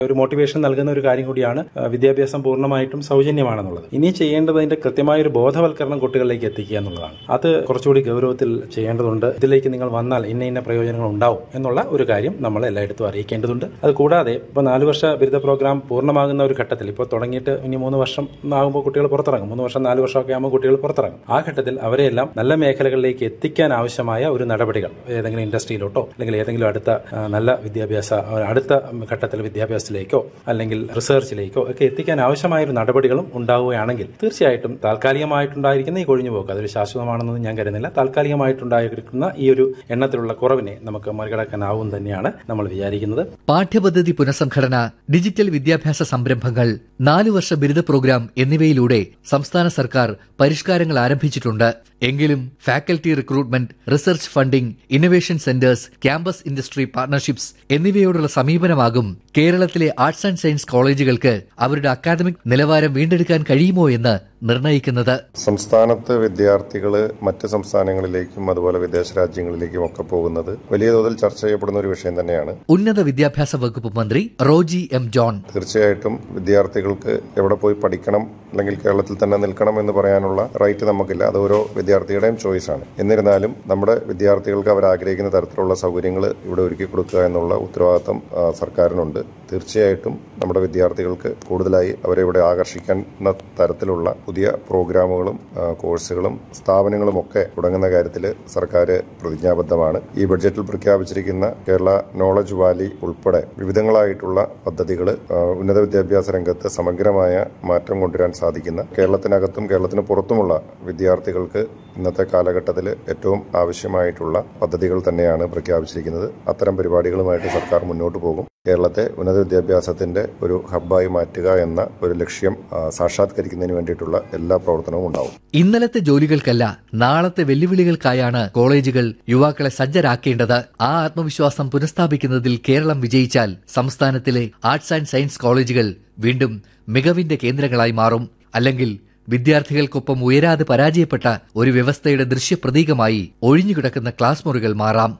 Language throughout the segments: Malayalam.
ഒരു മോട്ടിവേഷൻ നൽകുന്ന ഒരു കാര്യം കൂടിയാണ് ആ, വിദ്യാഭ്യാസം പൂർണ്ണമായിട്ടും സൗജന്യമാണെന്നുള്ളത് ഇനി ചെയ്യേണ്ടത് അതിന്റെ കൃത്യമായ ഒരു ബോധവൽക്കരണം കുട്ടികളിലേക്ക് എത്തിക്കുക എന്നുള്ളതാണ് അത് കുറച്ചുകൂടി ഗൗരവത്തിൽ ചെയ്യേണ്ടതുണ്ട് ഇതിലേക്ക് നിങ്ങൾ വന്നാൽ ഇന്ന ഇന്ന പ്രയോജനങ്ങൾ ഉണ്ടാവും എന്നുള്ള ഒരു കാര്യം നമ്മൾ എല്ലായിടത്തും അറിയിക്കേണ്ടതുണ്ട് അത് കൂടാതെ ഇപ്പോൾ നാല് വർഷ ബിരുദ പ്രോഗ്രാം പൂർണ്ണമാകുന്ന ഒരു ഘട്ടത്തിൽ ഇപ്പോൾ തുടങ്ങിയിട്ട് ഇനി മൂന്ന് വർഷം ആകുമ്പോൾ കുട്ടികൾ പുറത്തിറങ്ങും മൂന്ന് വർഷം നാല് വർഷമൊക്കെ ആകുമ്പോൾ കുട്ടികൾ പുറത്തിറങ്ങും ആ ഘട്ടത്തിൽ അവരെയെല്ലാം നല്ല മേഖലകളിലേക്ക് എത്തിക്കാൻ ആവശ്യമായ ഒരു നടപടികൾ ഏതെങ്കിലും ഇൻഡസ്ട്രിയിലോട്ടോ അല്ലെങ്കിൽ ഏതെങ്കിലും അടുത്ത ആ, നല്ല വിദ്യാഭ്യാസ ആ, അടുത്ത ഘട്ടത്തിൽ വിദ്യാഭ്യാസത്തിലേക്കോ അല്ലെങ്കിൽ റിസർച്ചിലേക്കോ ഒക്കെ എത്തിക്കാൻ ആവശ്യമായ ഒരു നടപടികളും ഉണ്ടാവുകയാണെങ്കിൽ തീർച്ചയായിട്ടും താൽക്കാലികമായിട്ടുണ്ടായിരിക്കുന്ന ഈ കൊഴിഞ്ഞുപോക്ക് അതൊരു ശാശ്വതമാണെന്ന് ഞാൻ കരുതുന്നില്ല താൽക്കാലികമായിട്ടുണ്ടായിരിക്കുന്ന ഈ ഒരു എണ്ണത്തിലുള്ള കുറവിനെ നമുക്ക് മറികടക്കാനാവും തന്നെയാണ് നമ്മൾ വിചാരിക്കുന്നത് പാഠ്യപദ്ധതി പുനഃസംഘടന ഡിജിറ്റൽ വിദ്യാഭ്യാസ സംരംഭങ്ങൾ നാലു വർഷ ബിരുദ പ്രോഗ്രാം എന്നിവയിലൂടെ സംസ്ഥാന സർക്കാർ പരിഷ്കാരങ്ങൾ ആരംഭിച്ചിട്ടുണ്ട് എങ്കിലും faculty recruitment research funding innovation centres campus industry partnerships എന്നിവയോടുള്ള സമീപനമാകും കേരളത്തിലെ ആർട്സ് ആൻഡ് സയൻസ് കോളേജുകൾക്ക് അവരുടെ അക്കാദമിക് നിലവാരം വീണ്ടെടുക്കാൻ കഴിയുമോ എന്ന് നിർണ്ണയിക്കുന്നത് സംസ്ഥാനത്ത് വിദ്യാർത്ഥികൾ മറ്റ് സംസ്ഥാനങ്ങളിലേക്കും അതുപോലെ വിദേശ രാജ്യങ്ങളിലേക്കും ഒക്കെ പോകുന്നത് വലിയ തോതിൽ ചർച്ച ചെയ്യപ്പെടുന്ന ഒരു വിഷയം തന്നെയാണ് ഉന്നത വിദ്യാഭ്യാസ വകുപ്പ് മന്ത്രി റോജി എം ജോൺ തീർച്ചയായിട്ടും വിദ്യാർത്ഥികൾക്ക് എവിടെ പോയി പഠിക്കണം അല്ലെങ്കിൽ കേരളത്തിൽ തന്നെ നിൽക്കണം എന്ന് പറയാനുള്ള റൈറ്റ് നമുക്കില്ല അത് ഓരോ വിദ്യാർത്ഥിയുടെയും ചോയ്സ് ആണ് എന്നിരുന്നാലും നമ്മുടെ വിദ്യാർത്ഥികൾക്ക് അവർ ആഗ്രഹിക്കുന്ന തരത്തിലുള്ള സൗകര്യങ്ങൾ ഇവിടെ ഒരുക്കി കൊടുക്കുക എന്നുള്ള ഉത്തരവാദിത്തം ആ, സർക്കാരിനുണ്ട് തീർച്ചയായിട്ടും നമ്മുടെ വിദ്യാർത്ഥികൾക്ക് കൂടുതലായി അവരെ ഇവിടെ ആകർഷിക്കുന്ന തരത്തിലുള്ള പുതിയ പ്രോഗ്രാമുകളും ആ, കോഴ്സുകളും സ്ഥാപനങ്ങളും ഒക്കെ തുടങ്ങുന്ന കാര്യത്തിൽ സർക്കാർ പ്രതിജ്ഞാബദ്ധമാണ് ഈ ബഡ്ജറ്റിൽ പ്രഖ്യാപിച്ചിരിക്കുന്ന കേരള നോളജ് വാലി ഉൾപ്പെടെ വിവിധങ്ങളായിട്ടുള്ള പദ്ധതികൾ ഉന്നത വിദ്യാഭ്യാസ രംഗത്ത് സമഗ്രമായ മാറ്റം കൊണ്ടുവരാൻ സാധിക്കുന്ന കേരളത്തിനകത്തും കേരളത്തിന് പുറത്തുമുള്ള വിദ്യാർത്ഥികൾക്ക് ഇന്നത്തെ കാലഘട്ടത്തിൽ ഏറ്റവും ആവശ്യമായിട്ടുള്ള പദ്ധതികൾ തന്നെയാണ് പ്രഖ്യാപിച്ചിരിക്കുന്നത് അത്തരം പരിപാടികളുമായിട്ട് സർക്കാർ മുന്നോട്ട് പോകും കേരളത്തെ ഉന്നത വിദ്യാഭ്യാസത്തിന്റെ ഒരു ഹബ്ബായി മാറ്റുക എന്ന ഒരു ലക്ഷ്യം ആ, സാക്ഷാത്കരിക്കുന്നതിന് വേണ്ടിയിട്ടുള്ള എല്ലാ പ്രവർത്തനവും ഉണ്ടാവും ഇന്നലത്തെ ജോലികൾക്കല്ല നാളത്തെ വെല്ലുവിളികൾക്കായാണ് കോളേജുകൾ യുവാക്കളെ സജ്ജരാക്കേണ്ടത് ആ ആത്മവിശ്വാസം പുനഃസ്ഥാപിക്കുന്നതിൽ കേരളം വിജയിച്ചാൽ സംസ്ഥാനത്തിലെ ആർട്സ് ആൻഡ് സയൻസ് കോളേജുകൾ വീണ്ടും മികവിന്റെ കേന്ദ്രങ്ങളായി മാറും അല്ലെങ്കിൽ വിദ്യാർത്ഥികൾക്കൊപ്പം ഉയരാതെ പരാജയപ്പെട്ട ഒരു വ്യവസ്ഥയുടെ ദൃശ്യപ്രതീകമായി ഒഴിഞ്ഞുകിടക്കുന്ന ക്ലാസ് മുറികൾ മാറാം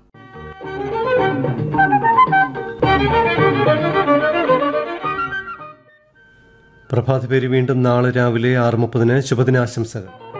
പ്രഭാത പേര് വീണ്ടും നാളെ രാവിലെ ആറ് മുപ്പതിന് ശുഭദിനാശംസകൾ